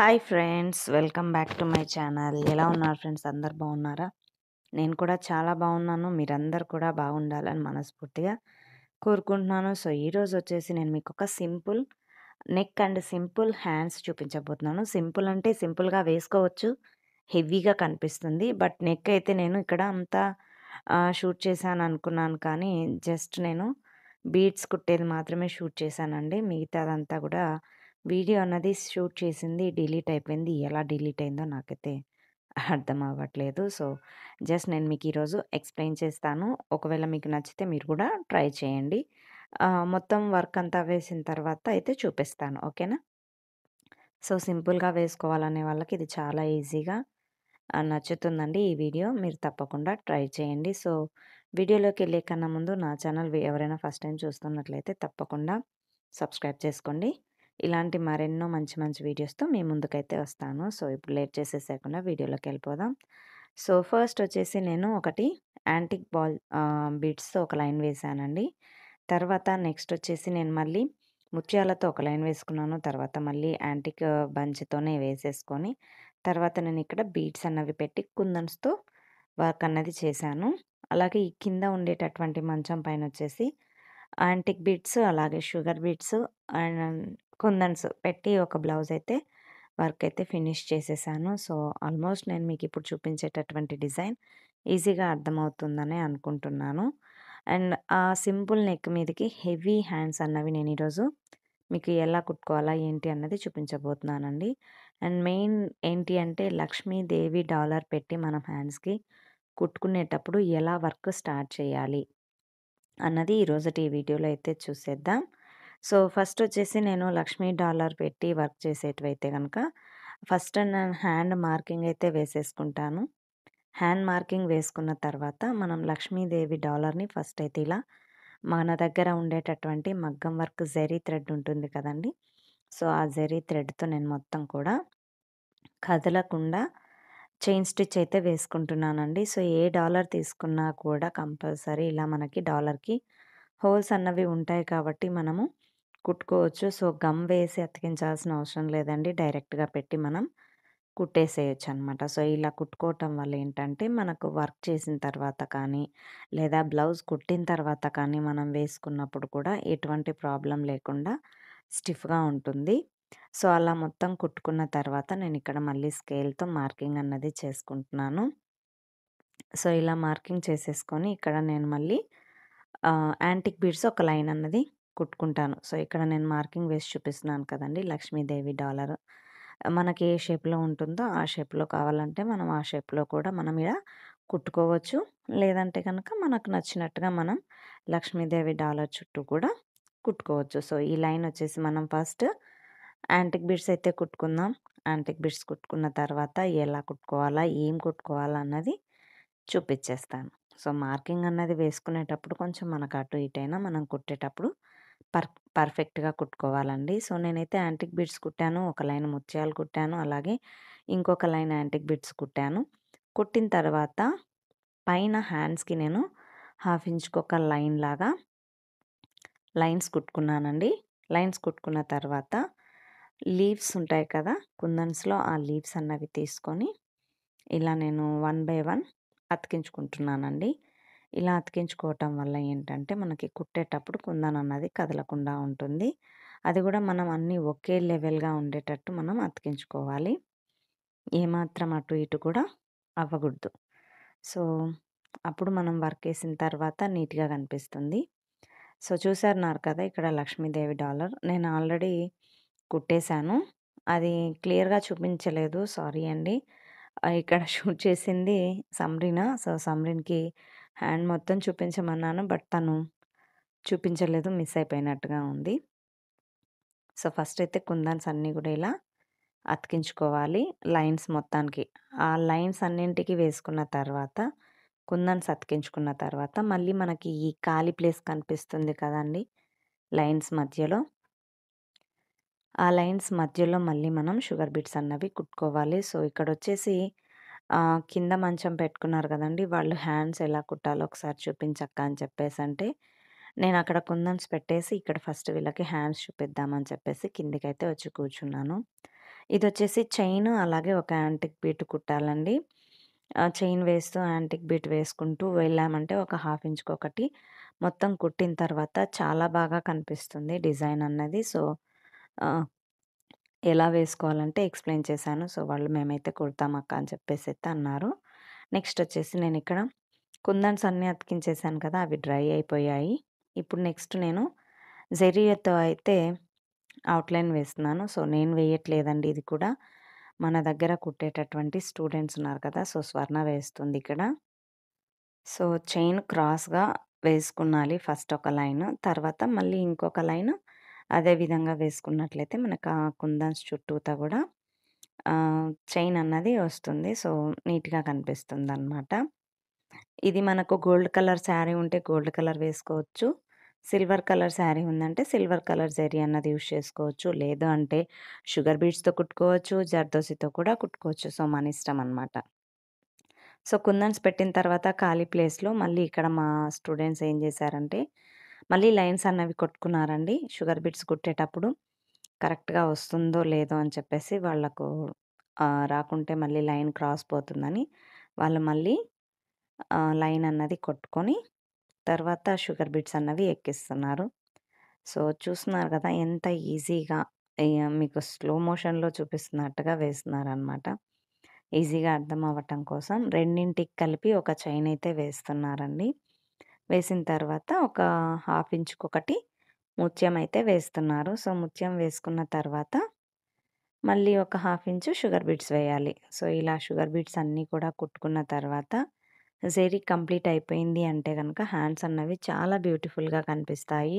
Hi friends welcome back to my channel ఎలా ఉన్నారు friends అందరు బాగున్నారా నేను కూడా చాలా బాగున్నాను మీరందరు కూడా బాగుండాలని మనస్ఫూర్తిగా కోరుకుంటున్నాను సో ఈరోజు వచ్చేసి నేను మీకు ఒక simple neck and simple hands చూపించబోతున్నాను సింపుల్ అంటే సింపుల్గా వేసుకోవచ్చు హెవీగా కనిపిస్తుంది బట్ నెక్ అయితే నేను ఇక్కడ అంతా షూట్ చేశాను అనుకున్నాను కానీ జస్ట్ నేను బీడ్స్ కుట్టేది మాత్రమే షూట్ చేశానండి మిగతాదంతా కూడా వీడియో అన్నది షూట్ చేసింది డిలీట్ అయిపోయింది ఎలా డిలీట్ అయిందో నాకైతే అర్థం అవ్వట్లేదు సో జస్ట్ నేను మీకు ఈరోజు ఎక్స్ప్లెయిన్ చేస్తాను ఒకవేళ మీకు నచ్చితే మీరు కూడా ట్రై చేయండి ఆ, మొత్తం వర్క్ అంతా వేసిన తర్వాత అయితే చూపిస్తాను ఓకేనా సో సింపుల్గా వేసుకోవాలనే వాళ్ళకి ఇది చాలా ఈజీగా ఆ, నచ్చుతుందండి ఈ వీడియో మీరు తప్పకుండా ట్రై చేయండి సో వీడియోలోకి వెళ్ళే కన్నా ముందు నా ఛానల్ ఎవరైనా ఫస్ట్ టైం చూస్తున్నట్లయితే తప్పకుండా సబ్స్క్రైబ్ చేసుకోండి ఇలాంటి మరెన్నో మంచి మంచి వీడియోస్తో మీ ముందుకైతే వస్తాను సో ఇప్పుడు లేట్ చేసేసేయకుండా వీడియోలోకి వెళ్ళిపోదాం సో ఫస్ట్ వచ్చేసి నేను ఒకటి యాంటిక్ బాల్ బీడ్స్తో ఒక లైన్ వేసానండి తర్వాత నెక్స్ట్ వచ్చేసి నేను మళ్ళీ ముత్యాలతో ఒక లైన్ వేసుకున్నాను తర్వాత మళ్ళీ యాంటిక్ బంచ్తోనే వేసేసుకొని తర్వాత నేను ఇక్కడ బీడ్స్ అన్నవి పెట్టి కుందన్స్తో వర్క్ అన్నది చేశాను అలాగే ఈ కింద ఉండేటటువంటి మంచం పైన వచ్చేసి యాంటిక్ బీడ్స్ అలాగే షుగర్ బీడ్స్ అండ్ కుందన్స్ పెట్టి ఒక బ్లౌజ్ అయితే వర్క్ అయితే ఫినిష్ చేసేసాను సో ఆల్మోస్ట్ నేను మీకు ఇప్పుడు చూపించేటటువంటి డిజైన్ ఈజీగా అర్థమవుతుందని అనుకుంటున్నాను అండ్ ఆ సింపుల్ నెక్ మీదకి హెవీ హ్యాండ్స్ అన్నవి నేను ఈరోజు మీకు ఎలా కుట్టుకోవాలా ఏంటి అన్నది చూపించబోతున్నానండి అండ్ మెయిన్ ఏంటి అంటే లక్ష్మీదేవి డాలర్ పెట్టి మనం హ్యాండ్స్కి కుట్టుకునేటప్పుడు ఎలా వర్క్ స్టార్ట్ చేయాలి అన్నది ఈరోజుటి ఈ వీడియోలో అయితే చూసేద్దాం సో ఫస్ట్ వచ్చేసి నేను లక్ష్మీ డాలర్ పెట్టి వర్క్ చేసేటివైతే కనుక ఫస్ట్ నేను హ్యాండ్ మార్కింగ్ అయితే వేసేసుకుంటాను హ్యాండ్ మార్కింగ్ వేసుకున్న తర్వాత మనం లక్ష్మీదేవి డాలర్ని ఫస్ట్ అయితే ఇలా మన దగ్గర ఉండేటటువంటి మగ్గం వర్క్ జెరీ థ్రెడ్ ఉంటుంది కదండి సో ఆ జెరీ థ్రెడ్తో నేను మొత్తం కూడా కదలకుండా చైన్ స్టిచ్ అయితే వేసుకుంటున్నానండి సో ఏ డాలర్ తీసుకున్నా కూడా కంపల్సరీ ఇలా మనకి డాలర్కి హోల్స్ అన్నవి ఉంటాయి కాబట్టి మనము కుట్టుకోవచ్చు సో గమ్ వేసి అతికించాల్సిన అవసరం లేదండి డైరెక్ట్గా పెట్టి మనం కుట్టేసేయచ్చు అనమాట సో ఇలా కుట్టుకోవటం వల్ల ఏంటంటే మనకు వర్క్ చేసిన తర్వాత కానీ లేదా బ్లౌజ్ కుట్టిన తర్వాత కానీ మనం వేసుకున్నప్పుడు కూడా ఎటువంటి ప్రాబ్లం లేకుండా స్టిఫ్గా ఉంటుంది సో అలా మొత్తం కుట్టుకున్న తర్వాత నేను ఇక్కడ మళ్ళీ స్కేల్తో మార్కింగ్ అన్నది చేసుకుంటున్నాను సో ఇలా మార్కింగ్ చేసేసుకొని ఇక్కడ నేను మళ్ళీ యాంటిక్ బీడ్స్ ఒక లైన్ అన్నది కుట్టుకుంటాను సో ఇక్కడ నేను మార్కింగ్ వేసి చూపిస్తున్నాను కదండి లక్ష్మీదేవి డాలర్ మనకి ఏ షేప్లో ఉంటుందో ఆ షేప్లో కావాలంటే మనం ఆ షేప్లో కూడా మనం ఇలా కుట్టుకోవచ్చు లేదంటే కనుక మనకు నచ్చినట్టుగా మనం లక్ష్మీదేవి డాలర్ చుట్టూ కూడా కుట్టుకోవచ్చు సో ఈ లైన్ వచ్చేసి మనం ఫస్ట్ యాంటిక్ బిడ్స్ అయితే కుట్టుకుందాం యాంటిక్ బిడ్స్ కుట్టుకున్న తర్వాత ఎలా కుట్టుకోవాలా ఏం కుట్టుకోవాలా అన్నది చూపించేస్తాను సో మార్కింగ్ అన్నది వేసుకునేటప్పుడు కొంచెం మనకు అటు ఇటైనా మనం కుట్టేటప్పుడు పర్ పర్ఫెక్ట్గా కుట్టుకోవాలండి సో నేనైతే యాంటిక్ బిడ్స్ కుట్టాను ఒక లైన్ ముత్యాలు కుట్టాను అలాగే ఇంకొక లైన్ యాంటిక్ బిడ్స్ కుట్టాను కుట్టిన తర్వాత పైన హ్యాండ్స్కి నేను హాఫ్ ఇంచ్కి ఒక లైన్ లాగా లైన్స్ కుట్టుకున్నానండి లైన్స్ కుట్టుకున్న తర్వాత లీవ్స్ ఉంటాయి కదా కుందన్స్లో ఆ లీవ్స్ అన్నవి తీసుకొని ఇలా నేను వన్ బై వన్ అతికించుకుంటున్నానండి ఇలా అతికించుకోవటం వల్ల ఏంటంటే మనకి కుట్టేటప్పుడు కుందన్ అన్నది కదలకుండా ఉంటుంది అది కూడా మనం అన్నీ ఒకే లెవెల్గా ఉండేటట్టు మనం అతికించుకోవాలి ఏమాత్రం అటు ఇటు కూడా అవ్వకూడదు సో అప్పుడు మనం వర్క్ వేసిన తర్వాత నీట్గా కనిపిస్తుంది సో చూసారున్నారు కదా ఇక్కడ లక్ష్మీదేవి డాలర్ నేను ఆల్రెడీ కుట్టేశాను అది క్లియర్గా చూపించలేదు సారీ అండి ఇక్కడ షూట్ చేసింది సమ్రీనా సో సమ్రీన్కి హ్యాండ్ మొత్తం చూపించమన్నాను బట్ తను చూపించలేదు మిస్ అయిపోయినట్టుగా ఉంది సో ఫస్ట్ అయితే కుందన్స్ అన్నీ కూడా ఇలా అతికించుకోవాలి లైన్స్ మొత్తానికి ఆ లైన్స్ అన్నింటికి వేసుకున్న తర్వాత కుందన్స్ అతికించుకున్న తర్వాత మళ్ళీ మనకి ఈ ఖాళీ ప్లేస్ కనిపిస్తుంది కదండి లైన్స్ మధ్యలో ఆ లైన్స్ మధ్యలో మళ్ళీ మనం షుగర్ బీట్స్ అన్నవి కుట్టుకోవాలి సో ఇక్కడ వచ్చేసి కింద మంచం పెట్టుకున్నారు కదండి వాళ్ళు హ్యాండ్స్ ఎలా కుట్టాలో ఒకసారి చూపించక్క అని చెప్పేసి అంటే నేను అక్కడ కుందన్స్ పెట్టేసి ఇక్కడ ఫస్ట్ వీళ్ళకి హ్యాండ్స్ చూపిద్దామని చెప్పేసి కిందికైతే వచ్చి కూర్చున్నాను ఇదొచ్చేసి చైన్ అలాగే ఒక యాంటిక్ బీట్ కుట్టాలండి. ఆహ్, చైన్ వేస్తూ యాంటిక్ బీట్ వేసుకుంటూ వెళ్ళామంటే ఒక హాఫ్ ఇంచ్‌కొకటి మొత్తం కుట్టిన తర్వాత చాలా బాగా కనిపిస్తుంది డిజైన్ అన్నది. సో, ఆహ్, ఎలా వేసుకోవాలంటే ఎక్స్‌ప్లెయిన్ చేశాను. సో, వాళ్ళు మేమైతే కుడతాం అక్క అని చెప్పేసైతే అన్నారు. నెక్స్ట్ వచ్చేసి నేనిక్కడ కుందన్స్ అన్నీ అతికించేసాను కదా! అవి డ్రై అయిపోయాయి. ఇప్పుడు నెక్స్ట్ నేను జెర్రీతో అయితే అవుట్‌లైన్ వేస్తున్నాను. సో, నేను వేయట్లేదండి ఇది కూడా. మన దగ్గర కుట్టేటటువంటి స్టూడెంట్స్ ఉన్నారు కదా! సో, స్వర్ణ వేస్తుంది ఇక్కడ. సో, చైన్ క్రాస్‌గా వేసుకున్నాలి ఫస్ట్ ఒక లైను. తర్వాత మళ్ళీ ఇంకొక లైను అదే విధంగా వేసుకున్నట్లయితే మనకు ఆ కుందన్స్ చుట్టూతా గూడా ఆహ్, చైన్ అన్నది వస్తుంది. సో, నీట్‌గా కనిపిస్తుందనమాట. ఇది మనకు గోల్డ్ కలర్ శారీ ఉంటే గోల్డ్ కలర్ వేసుకోవచ్చు. సిల్వర్ కలర్ శారీ ఉందంటే సిల్వర్ కలర్ జరీ అన్నది యూజ్ చేసుకోవచ్చు. లేదు అంటే షుగర్ బీడ్స్‌తో కుట్టుకోవచ్చు. జర్దోసితో కూడా కుట్టుకోవచ్చు. సో, మన ఇష్టం అనమాట. సో, కుందన్స్ పెట్టిన తర్వాత ఖాళీ ప్లేస్‌లో మళ్ళీ ఇక్కడ మా స్టూడెంట్స్ ఏం చేశారంటే, మళ్ళీ లైన్స్ అన్నవి కొట్టుకున్నారండి. షుగర్ బీడ్స్ కుట్టేటప్పుడు కరెక్ట్‌గా వస్తుందో లేదో అని చెప్పేసి వాళ్ళకు ఆహ్, రాకుంటే మళ్ళీ లైన్ క్రాస్ పోతుందని వాళ్ళు మళ్ళీ ఆహ్, లైన్ అన్నది కొట్టుకొని తర్వాత షుగర్ బీడ్స్ అన్నవి ఎక్కిస్తున్నారు. సో, చూస్తున్నారు కదా! ఎంత ఈజీగా ఇగ మీకు స్లో మోషన్‌లో చూపిస్తున్నట్టుగా వేస్తున్నారనమాట. ఈజీగా అర్థం అవ్వటం కోసం రెండింటికి కలిపి ఒక చైన్ అయితే వేస్తున్నారండి. వేసిన తర్వాత ఒక హాఫ్ ఇంచ్‌కొకటి ముత్యం అయితే వేస్తున్నారు. సో, ముత్యం వేసుకున్న తర్వాత మళ్ళీ ఒక హాఫ్ ఇంచు షుగర్ బీడ్స్ వేయాలి. సో, ఇలా షుగర్ బీడ్స్ అన్నీ కూడా కుట్టుకున్న తర్వాత జరీ కంప్లీట్ అయిపోయింది అంటే గనక హ్యాండ్స్ అన్నవి చాలా బ్యూటిఫుల్‌గా కనిపిస్తాయి.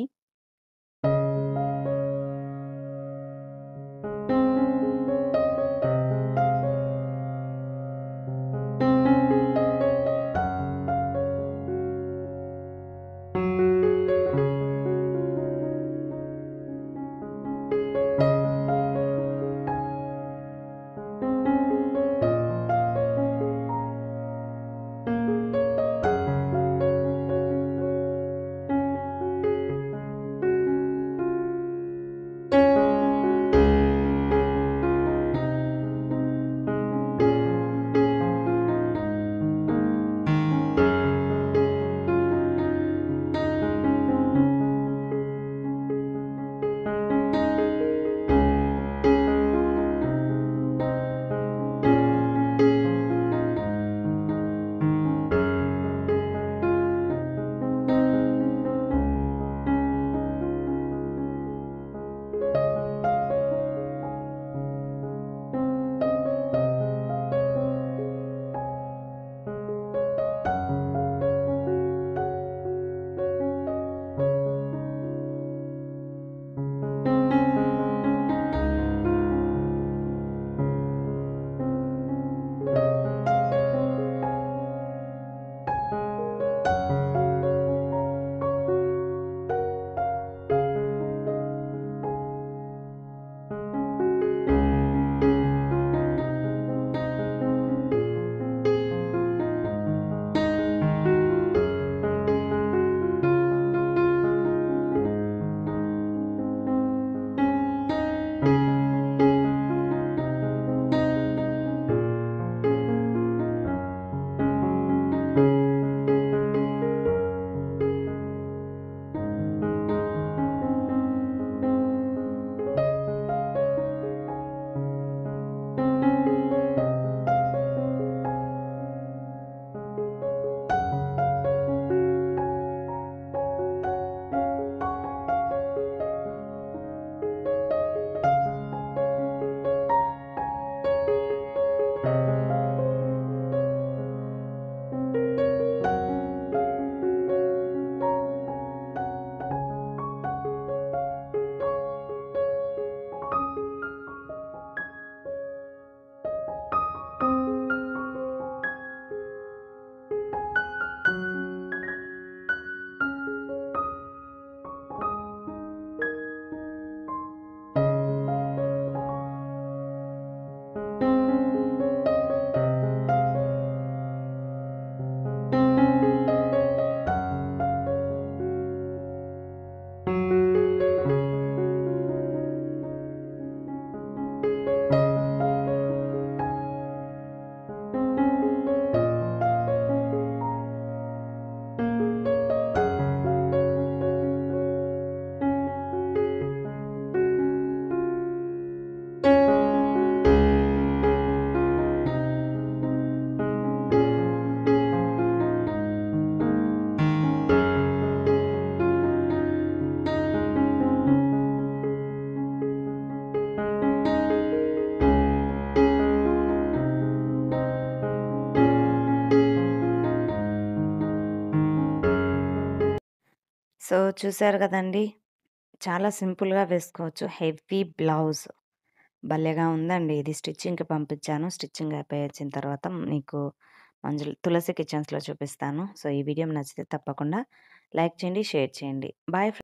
సో, చూసారు కదండీ! చాలా సింపుల్‌గా వేసుకోవచ్చు. Heavy blouse. భలేగా ఉందండి. ఇది స్టిచ్చింగ్‌కి పంపించాను. స్టిచ్చింగ్ అయిపోయి వచ్చిన తర్వాత మీకు మంజుల్ తులసి కిచెన్స్‌లో చూపిస్తాను. సో, ఈ వీడియో నచ్చితే తప్పకుండా లైక్ చేయండి, షేర్ చేయండి. బాయ్ ఫ్రె